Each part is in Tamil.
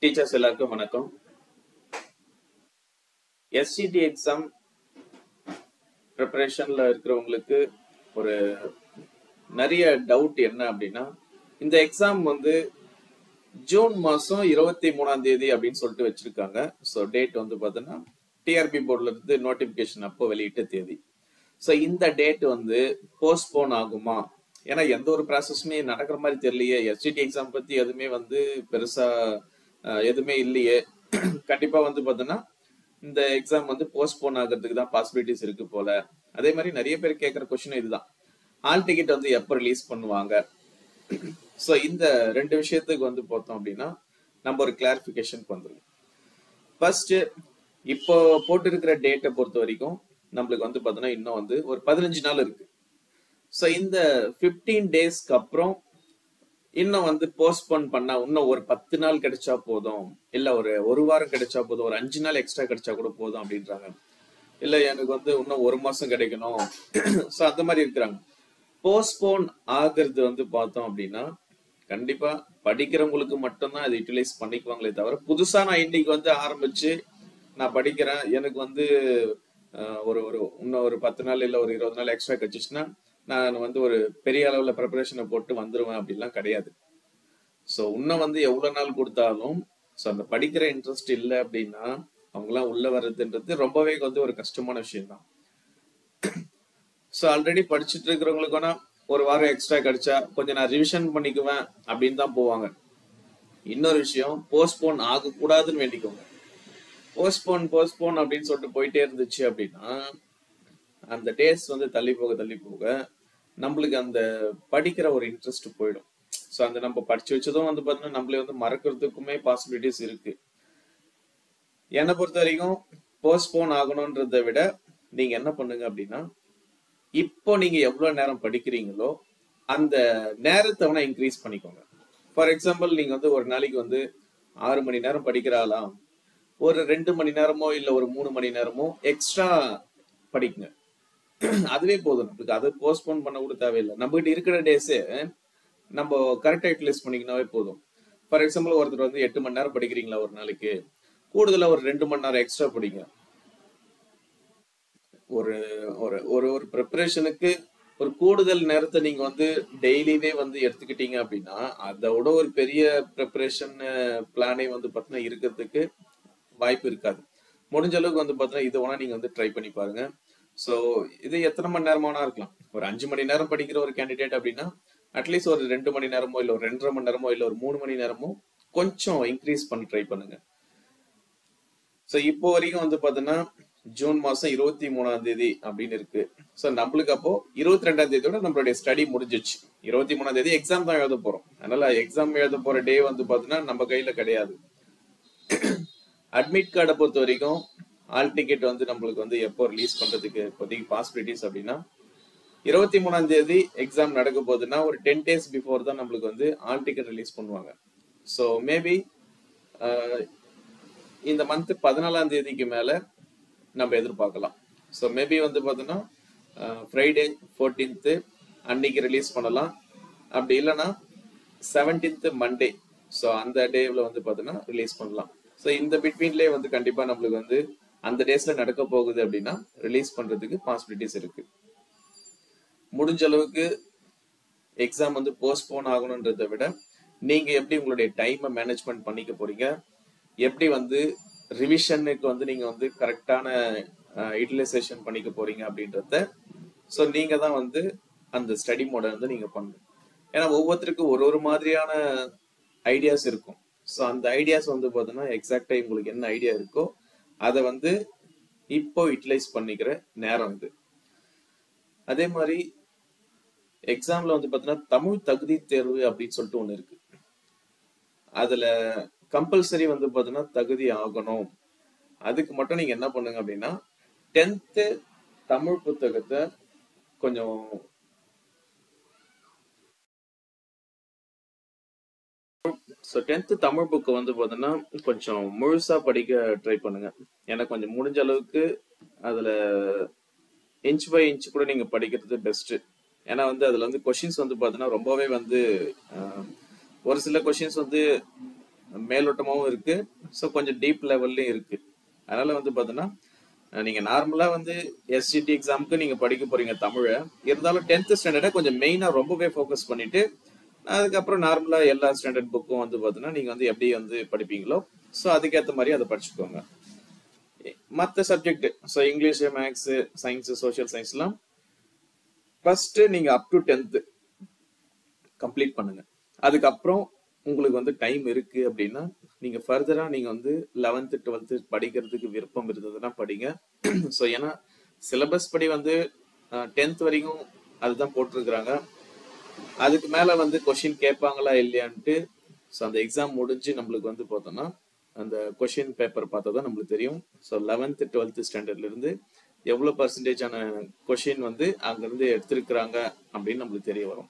டீச்சர்ஸ் எல்லாருக்கும் வணக்கம் எஸ்சிடி எக்ஸாம் ப்ரிப்பரேஷன்ல இருக்கிறவங்களுக்கு ஒரு நிறைய டவுட் என்ன அப்படின்னா இந்த எக்ஸாம் வந்து ஜூன் மாசம் இருபத்தி மூணாம் தேதி அப்படின்னு சொல்லிட்டு வச்சிருக்காங்க ஸோ டேட் வந்து பார்த்தீங்கன்னா டிஆர்பி போர்ட்ல இருந்து நோட்டிபிகேஷன் அப்போ வெளியிட்ட தேதி ஸோ இந்த டேட் வந்து போஸ்ட்போன் ஆகுமா ஏன்னா எந்த ஒரு ப்ராசஸுமே நடக்கிற மாதிரி தெரியலையே எஸ்டிடி எக்ஸாம் பத்தி எதுவுமே வந்து பெருசா அஹ், எதுவுமே இல்லையே கண்டிப்பா வந்து பார்த்தோன்னா இந்த எக்ஸாம் வந்து போஸ்ட்போன் ஆகிறதுக்கு தான் பாசிபிலிட்டிஸ் இருக்கு போல அதே மாதிரி நிறைய பேர் கேட்குற கொஸ்டின் இதுதான் ஹால் டிக்கெட் வந்து எப்போ ரிலீஸ் பண்ணுவாங்க ஸோ இந்த ரெண்டு விஷயத்துக்கு வந்து பார்த்தோம் அப்படின்னா நம்ம ஒரு கிளாரிஃபிகேஷனுக்கு வந்துருவோம் ஃபர்ஸ்ட் இப்போ போட்டிருக்கிற டேட்டை பொறுத்த வரைக்கும் நம்மளுக்கு வந்து பார்த்தோன்னா இன்னும் வந்து ஒரு பதினஞ்சு நாள் இருக்கு ஸோ இந்த ஃபிஃப்டீன் டேஸ்க்கு அப்புறம் இன்னும் வந்து போஸ்ட்போன் பண்ணா இன்னும் ஒரு பத்து நாள் கிடைச்சா போதும் இல்ல ஒரு ஒரு வாரம் கிடைச்சா போதும் ஒரு அஞ்சு நாள் எக்ஸ்ட்ரா கிடைச்சா கூட போதும் அப்படின்றாங்க இல்ல எனக்கு வந்து இன்னும் ஒரு மாசம் கிடைக்கணும் ஸோ அந்த மாதிரி இருக்கிறாங்க போஸ்ட்போன் ஆகுறது வந்து பார்த்தோம் அப்படின்னா கண்டிப்பா படிக்கிறவங்களுக்கு மட்டும்தான் அதை யூட்டிலைஸ் பண்ணிக்குவாங்களே தவிர புதுசா நான் இன்னைக்கு வந்து ஆரம்பிச்சு நான் படிக்கிறேன் எனக்கு வந்து அஹ், ஒரு ஒரு இன்னும் ஒரு பத்து நாள் இல்ல ஒரு இருபது நாள் எக்ஸ்ட்ரா கிடைச்சிச்சுன்னா நான் வந்து ஒரு பெரிய அளவுல ப்ரிப்பரேஷனை போட்டு வந்துருவேன் அப்படிலாம் கிடையாது ஸோ இன்னும் வந்து எவ்வளவு நாள் கொடுத்தாலும் ஸோ அந்த படிக்கிற இன்ட்ரெஸ்ட் இல்லை அப்படின்னா அவங்களாம் உள்ள வர்றதுன்றது ரொம்பவே வந்து ஒரு கஷ்டமான விஷயம் தான் ஸோ ஆல்ரெடி படிச்சுட்டு இருக்கிறவங்களுக்கு வேணா ஒரு வாரம் எக்ஸ்ட்ரா கிடைச்சா கொஞ்சம் நான் ரிவிஷன் பண்ணிக்குவேன் அப்படின்னு தான் போவாங்க இன்னொரு விஷயம் போஸ்ட்போன் ஆகக்கூடாதுன்னு வேண்டிக்கோங்க போஸ்ட்போன் போஸ்ட்போன் அப்படின்னு சொல்லிட்டு போயிட்டே இருந்துச்சு அப்படின்னா அந்த டேஸ் வந்து தள்ளி போக தள்ளி போக நம்மளுக்கு அந்த படிக்கிற ஒரு இன்ட்ரெஸ்ட் போயிடும் ஸோ அந்த நம்ம படிச்சு வச்சதும் வந்து பார்த்தீங்கன்னா நம்மளே வந்து மறக்கிறதுக்குமே பாசிபிலிட்டிஸ் இருக்கு என்னை பொறுத்த வரைக்கும் போஸ்ட்போன் ஆகணுன்றதை விட நீங்க என்ன பண்ணுங்க அப்படின்னா இப்போ நீங்க எவ்வளவு நேரம் படிக்கிறீங்களோ அந்த நேரத்தை வேணா இன்க்ரீஸ் பண்ணிக்கோங்க ஃபார் எக்ஸாம்பிள் நீங்க வந்து ஒரு நாளைக்கு வந்து ஆறு மணி நேரம் படிக்கிறாளாம் ஒரு ரெண்டு மணி நேரமோ இல்ல ஒரு மூணு மணி நேரமோ எக்ஸ்ட்ரா படிக்குங்க அதுவே போதும் நம்மளுக்கு அதை போஸ்ட்போன் பண்ண கூட தேவையில்லை நம்மகிட்ட இருக்கிற டேஸே நம்ம கரெக்டா யூட்டிலைஸ் பண்ணிக்கினாவே போதும் ஃபார் எக்ஸாம்பிள் ஒருத்தர் வந்து எட்டு மணி நேரம் படிக்கிறீங்களா ஒரு நாளைக்கு கூடுதலா ஒரு ரெண்டு மணி நேரம் எக்ஸ்ட்ரா படிங்க ஒரு ஒரு ஒரு ஒரு ப்ரிப்பரேஷனுக்கு ஒரு கூடுதல் நேரத்தை நீங்க வந்து டெய்லிவே வந்து எடுத்துக்கிட்டீங்க அப்படின்னா அதை விட ஒரு பெரிய ப்ரிப்பரேஷன் பிளானே வந்து பார்த்தீங்கன்னா இருக்கிறதுக்கு வாய்ப்பு இருக்காது முடிஞ்ச அளவுக்கு வந்து பார்த்தீங்கன்னா இதை வேணா நீங்க வந்து ட்ரை பண்ணி பாருங்க ஸோ இது எத்தனை மணி நேரமானா இருக்கலாம் ஒரு அஞ்சு மணி நேரம் படிக்கிற ஒரு கேண்டிடேட் அப்படின்னா அட்லீஸ்ட் ஒரு ரெண்டு மணி நேரமோ இல்லை ஒரு ரெண்டரை மணி நேரமோ இல்லை ஒரு மூணு மணி நேரமோ கொஞ்சம் இன்க்ரீஸ் பண்ணி ட்ரை பண்ணுங்க ஸோ இப்போ வரைக்கும் வந்து பார்த்தீங்கன்னா ஜூன் மாசம் இருபத்தி மூணாம் தேதி அப்படின்னு இருக்கு ஸோ நம்மளுக்கு அப்போ இருபத்தி ரெண்டாம் தேதியோட நம்மளுடைய ஸ்டடி முடிஞ்சிச்சு இருபத்தி மூணாம் தேதி எக்ஸாம் தான் எழுத போறோம் அதனால எக்ஸாம் எழுத போற டே வந்து பார்த்தீங்கன்னா நம்ம கையில கிடையாது அட்மிட் கார்டை பொறுத்த வரைக்கும் ஆல் டிக்கெட் வந்து நம்மளுக்கு வந்து எப்போ ரிலீஸ் பண்றதுக்கு இப்போதைக்கு பாசிபிலிட்டிஸ் அப்படின்னா இருபத்தி மூணாம் தேதி எக்ஸாம் நடக்க போகுதுன்னா ஒரு டென் டேஸ் பிஃபோர் தான் நம்மளுக்கு வந்து ஆல் டிக்கெட் ரிலீஸ் பண்ணுவாங்க ஸோ மேபி இந்த மந்த் பதினாலாம் தேதிக்கு மேல நம்ம எதிர்பார்க்கலாம் ஸோ மேபி வந்து பார்த்தோன்னா ஃப்ரைடே ஃபோர்டீன்த்து அன்னைக்கு ரிலீஸ் பண்ணலாம் அப்படி இல்லைன்னா செவன்டீன்த் மண்டே ஸோ அந்த டேவில் வந்து பார்த்தோன்னா ரிலீஸ் பண்ணலாம் ஸோ இந்த பிட்வீன்லேயே வந்து கண்டிப்பாக நம்மளுக்கு வந்து அந்த டேஸ்ல நடக்க போகுது அப்படின்னா ரிலீஸ் பண்றதுக்கு பாசிபிலிட்டிஸ் இருக்கு முடிஞ்ச அளவுக்கு எக்ஸாம் வந்து போஸ்ட்போன் ஆகணுன்றதை விட நீங்க எப்படி உங்களுடைய டைமை மேனேஜ்மெண்ட் பண்ணிக்க போறீங்க எப்படி வந்து ரிவிஷனுக்கு வந்து நீங்க வந்து கரெக்டான யூட்டிலைசேஷன் பண்ணிக்க போறீங்க அப்படின்றத ஸோ நீங்க தான் வந்து அந்த ஸ்டடி மோட வந்து நீங்க பண்ணணும் ஏன்னா ஒவ்வொருத்தருக்கும் ஒரு ஒரு மாதிரியான ஐடியாஸ் இருக்கும் ஸோ அந்த ஐடியாஸ் வந்து பார்த்தோன்னா எக்ஸாக்டா உங்களுக்கு என்ன ஐடியா இருக்கோ அதை வந்து இப்போ யூட்டிலைஸ் பண்ணிக்கிற நேரம் இது அதே மாதிரி எக்ஸாம்ல வந்து பார்த்தீங்கன்னா தமிழ் தகுதி தேர்வு அப்படின்னு சொல்லிட்டு ஒன்று இருக்கு அதுல கம்பல்சரி வந்து பார்த்தீங்கன்னா தகுதி ஆகணும் அதுக்கு மட்டும் நீங்க என்ன பண்ணுங்க அப்படின்னா டென்த்து தமிழ் புத்தகத்தை கொஞ்சம் ஸோ டென்த்து தமிழ் புக்கு வந்து பார்த்தீங்கன்னா கொஞ்சம் முழுசா படிக்க ட்ரை பண்ணுங்க எனக்கு கொஞ்சம் முடிஞ்ச அளவுக்கு அதுல இன்ச் பை இன்ச் கூட நீங்க படிக்கிறது பெஸ்ட் ஏன்னா வந்து அதுல வந்து கொஷின்ஸ் வந்து பார்த்தீங்கன்னா ரொம்பவே வந்து ஆஹ், ஒரு சில கொஷின்ஸ் வந்து மேலோட்டமாவும் இருக்கு ஸோ கொஞ்சம் டீப் லெவல்லையும் இருக்கு அதனால வந்து பார்த்தீங்கன்னா அஹ் நீங்க நார்மலா வந்து எஸ்சிடி எக்ஸாமுக்கு நீங்க படிக்க போறீங்க தமிழை இருந்தாலும் டென்த் ஸ்டாண்டர்டை கொஞ்சம் மெயினா ரொம்பவே ஃபோக்கஸ் பண்ணிட்டு அதுக்கப்புறம் நார்மலா எல்லா ஸ்டாண்டர்ட் புக்கும் வந்து பார்த்தீங்கன்னா நீங்க வந்து எப்படி வந்து படிப்பீங்களோ ஸோ அதுக்கேற்ற மாதிரி அதை படிச்சுக்கோங்க மற்ற subject so English maths science social சயின்ஸ்லாம் ஃபர்ஸ்ட் நீங்க அப் டு டென்த்து கம்ப்ளீட் பண்ணுங்க அதுக்கப்புறம் உங்களுக்கு வந்து டைம் இருக்கு அப்படின்னா நீங்க ஃபர்தரா நீங்க வந்து லெவன்த்து டுவெல்த்து படிக்கிறதுக்கு விருப்பம் இருந்ததுன்னா படிங்க ஸோ ஏன்னா சிலபஸ் படி வந்து டென்த் வரைக்கும் அதுதான் போட்டிருக்கிறாங்க அதுக்கு மேல வந்து கொஷின் கேட்பாங்களா இல்லையான்ட்டு ஸோ அந்த எக்ஸாம் முடிஞ்சு நம்மளுக்கு வந்து பார்த்தோம்னா அந்த கொஷின் பேப்பர் பார்த்தா தான் நம்மளுக்கு தெரியும் ஸோ லெவன்த்து டுவெல்த்து ஸ்டாண்டர்ட்ல இருந்து எவ்வளோ பர்சன்டேஜான கொஷின் வந்து அங்கிருந்து எடுத்திருக்கிறாங்க அப்படின்னு நம்மளுக்கு தெரிய வரும்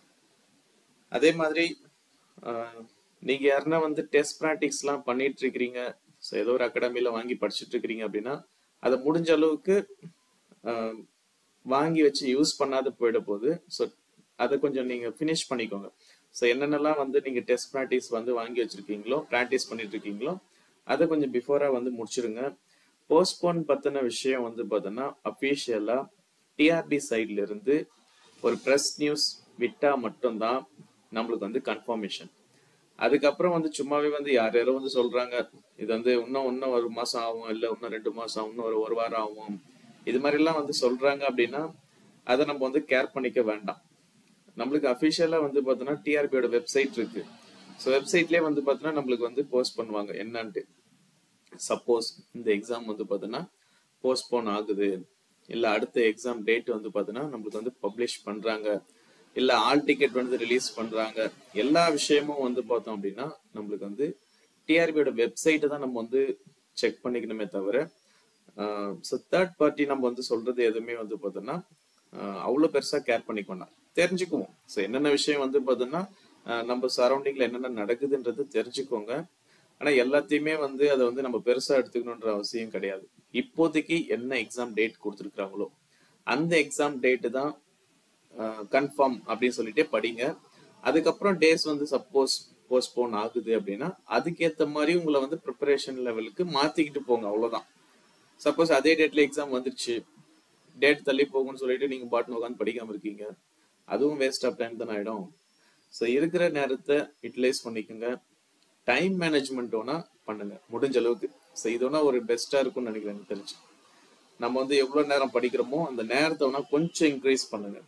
அதே மாதிரி ஆஹ், நீங்க யாருன்னா வந்து டெஸ்ட் ப்ராக்டிக்ஸ்லாம் பண்ணிட்டு இருக்கிறீங்க ஸோ ஏதோ ஒரு அகாடமியில வாங்கி படிச்சுட்டு இருக்கிறீங்க அப்படின்னா அதை முடிஞ்ச அளவுக்கு ஆஹ், வாங்கி வச்சு யூஸ் பண்ணாத போயிட போகுது ஸோ அதை கொஞ்சம் நீங்க ஃபினிஷ் பண்ணிக்கோங்க ஸோ என்னென்னலாம் வந்து நீங்க டெஸ்ட் ப்ராக்டிஸ் வந்து வாங்கி வச்சிருக்கீங்களோ ப்ராக்டிஸ் பண்ணிட்டு இருக்கீங்களோ அதை கொஞ்சம் பிஃபோரா வந்து முடிச்சிருங்க போஸ்ட்போன் பத்தின விஷயம் வந்து பார்த்தோன்னா அஃபீஷியலா டிஆர்டி சைட்ல இருந்து ஒரு ப்ரெஸ் நியூஸ் விட்டா மட்டும்தான் நம்மளுக்கு வந்து கன்ஃபர்மேஷன் அதுக்கப்புறம் வந்து சும்மாவே வந்து யார் யாரோ வந்து சொல்றாங்க இது வந்து இன்னும் இன்னும் ஒரு மாசம் ஆகும் இல்ல இன்னும் ரெண்டு மாசம் ஆகும் இன்னும் ஒரு ஒரு வாரம் ஆகும் இது மாதிரி எல்லாம் வந்து சொல்றாங்க அப்படின்னா அதை நம்ம வந்து கேர் பண்ணிக்க வேண்டாம் நம்மளுக்கு அஃபிஷியலா வந்து பார்த்தோன்னா டிஆர்பியோட வெப்சைட் இருக்கு ஸோ வெப்சைட்லேயே வந்து பார்த்தோன்னா நம்மளுக்கு வந்து போஸ்ட் பண்ணுவாங்க என்னன்ட்டு சப்போஸ் இந்த எக்ஸாம் வந்து பார்த்தோன்னா போஸ்ட்போன் ஆகுது இல்லை அடுத்த எக்ஸாம் டேட் வந்து பார்த்தோன்னா நம்மளுக்கு வந்து பப்ளிஷ் பண்றாங்க இல்லை ஆல் டிக்கெட் வந்து ரிலீஸ் பண்றாங்க எல்லா விஷயமும் வந்து பார்த்தோம் அப்படின்னா நம்மளுக்கு வந்து டிஆர்பியோட வெப்சைட்டை தான் நம்ம வந்து செக் பண்ணிக்கணுமே தவிர ஸோ தேர்ட் பார்ட்டி நம்ம வந்து சொல்றது எதுவுமே வந்து பார்த்தோன்னா அவ்வளோ பெருசாக கேர் பண்ணிக்க வேண்டாம் தெரிஞ்சுக்குவோம் ஸோ என்னென்ன விஷயம் வந்து பார்த்தோன்னா ஆஹ் நம்ம சரௌண்டிங்ல என்னென்ன நடக்குதுன்றது தெரிஞ்சுக்கோங்க ஆனா எல்லாத்தையுமே வந்து அதை வந்து நம்ம பெருசா எடுத்துக்கணுன்ற அவசியம் கிடையாது இப்போதைக்கு என்ன எக்ஸாம் டேட் கொடுத்துருக்காங்களோ அந்த எக்ஸாம் டேட்டு தான் கன்ஃபார்ம் அப்படின்னு சொல்லிட்டே படிங்க அதுக்கப்புறம் டேஸ் வந்து சப்போஸ் போஸ்ட்போன் ஆகுது அப்படின்னா அதுக்கேற்ற மாதிரி உங்களை வந்து ப்ரிப்பரேஷன் லெவலுக்கு மாத்திக்கிட்டு போங்க அவ்வளவுதான் சப்போஸ் அதே டேட்ல எக்ஸாம் வந்துருச்சு டேட் தள்ளி போகும்னு சொல்லிட்டு நீங்க பாட்டு உட்காந்து படிக்காம இருக்கீங்க அதுவும் வேஸ்ட் ஆஃப் டைம் தானே ஆயிடும் ஸோ இருக்கிற நேரத்தை யூட்டிலைஸ் பண்ணிக்கோங்க டைம் மேனேஜ்மெண்ட் வேணா பண்ணுங்க முடிஞ்ச அளவுக்கு ஸோ இது வேணா ஒரு பெஸ்டா இருக்கும்னு நினைக்கிறேன் எனக்கு தெரிஞ்சு நம்ம வந்து எவ்வளவு நேரம் படிக்கிறோமோ அந்த நேரத்தை வேணா கொஞ்சம் இன்க்ரீஸ் பண்ணுங்க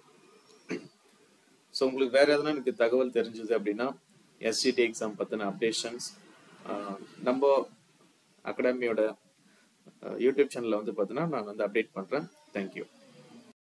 ஸோ உங்களுக்கு வேற எதனா எனக்கு தகவல் தெரிஞ்சது அப்படின்னா எஸ்சிடி எக்ஸாம் பத்தின அப்டேஷன்ஸ் நம்ம அகாடமியோட யூடியூப் சேனல்ல வந்து பார்த்தீங்கன்னா நான் வந்து அப்டேட் பண்றேன் தேங்க்யூ